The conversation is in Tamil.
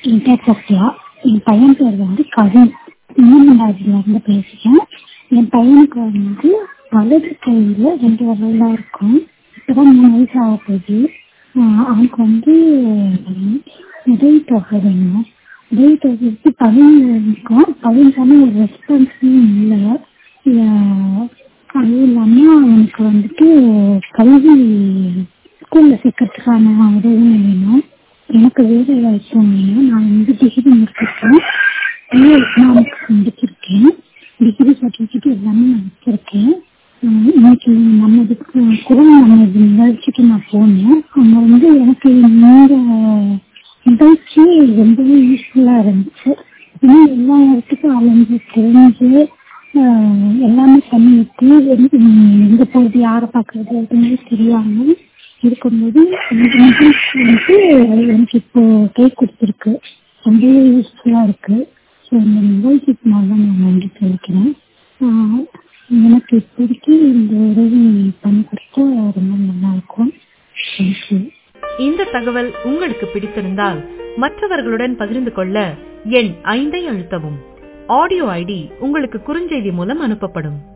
என் பேர் சத்யா என் பையன் பேர் வந்து கவின் மூணாவதுல இருந்து பேசுகிறேன் என் பையனுக்கு வந்து வலது கையில் ரெண்டு விரல் தான் இருக்கும் இப்போதான் மூணு வயசு ஆக போகுது ஆஹ் அவனுக்கு வந்து உதவி தொகை வேணும் உதவி தொகைக்கு பவின் இருக்கும் பவின்கான ஒரு ரெஸ்பான்ஸும் இல்லை ஆஹ் அதுவும் இல்லாமல் அவனுக்கு வந்துட்டு கல்வி ஸ்கூலில் சேர்க்கறதுக்கான உதவியும் வேணும் எனக்கு வேலை வாய்ப்பும் வேணும் நான் வந்து டிகிரி முடிச்சிருக்கேன் பிஏ எக்கனாமிக்ஸ் முடிச்சிருக்கேன் டிகிரி சர்டிஃபிகேட் எல்லாமே நான் வச்சிருக்கேன் ஆஹ் இன்னைக்கு நம்ம இதுக்கு குரல் நம்ம இது நிகழ்ச்சிக்கு நான் போனேன் அவங்க வந்து எனக்கு இந்த நிகழ்ச்சி ரொம்பவே யூஸ்ஃபுல்லாக இருந்துச்சு ஏன்னா எல்லா இடத்துக்கும் அலைஞ்சு தெரிஞ்சு ஆஹ் எல்லாமே பண்ணிட்டு எங்க எங்க போகிறது யாரை பார்க்கறது எதுவுமே தெரியாமல் இருக்கும்போது இந்த நிகழ்ச்சி வந்து எனக்கு இப்போ கை கொடுத்துருக்கு ரொம்பவே யூஸ்ஃபுல்லாக இருக்கு ஸோ இந்த நிகழ்ச்சிக்கு நான் தான் நான் நன்றி சொல்லிக்கிறேன் ஆஹ் எனக்கு இப்போதைக்கு இந்த உதவி பண்ணி கொடுத்தா ரொம்ப நல்லா இருக்கும் தேங்க்யூ இந்த தகவல் உங்களுக்கு பிடித்திருந்தால் மற்றவர்களுடன் பகிர்ந்து கொள்ள எண் ஐந்தை அழுத்தவும் ஆடியோ ஐடி உங்களுக்கு குறுஞ்செய்தி மூலம் அனுப்பப்படும்